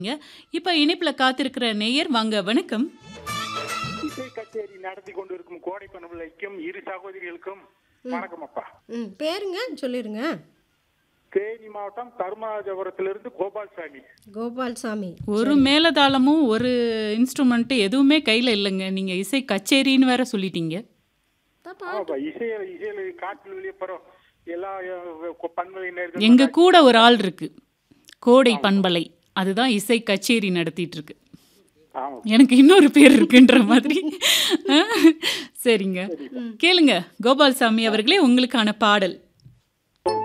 ங்க. இப்ப இணைப்புல காத்திருக்கிற நேயர் வாங்க வணக்கம். இசை கச்சேரி நடத்தி கொண்டிருக்கும் கோடை பண்பலைக்கும் இரு சகோதரிகளுக்கும் ம். வணக்கம் அப்பா ம் பேருங்க சொல்லிருங்க தேனி மாவட்டம் தர்மராஜபுரத்திலிருந்து கோபால்சாமி கோபால்சாமி ஒரு மேலதாளமும் ஒரு இன்ஸ்ட்ருமெண்ட் எதுவுமே கையில இல்லைங்க. நீங்க இசை கச்சேரின்னு வேற சொல்லிட்டீங்க. தப்பா ஆமாப்பா இசையில இசையில காற்றில் வெளியே போறோம் எல்லா அஹ், பண்பலை நேர்கள் எங்க கூட ஒரு ஆள் இருக்கு. கோடை பண்பலை. அதுதான் இசை கச்சேரி நடத்திட்டு இருக்கு. ஆமா எனக்கு இன்னொரு பேர் இருக்குன்ற மாதிரி. சரிங்க. கேளுங்க கோபால்சாமி அவர்களே உங்களுக்கான பாடல்.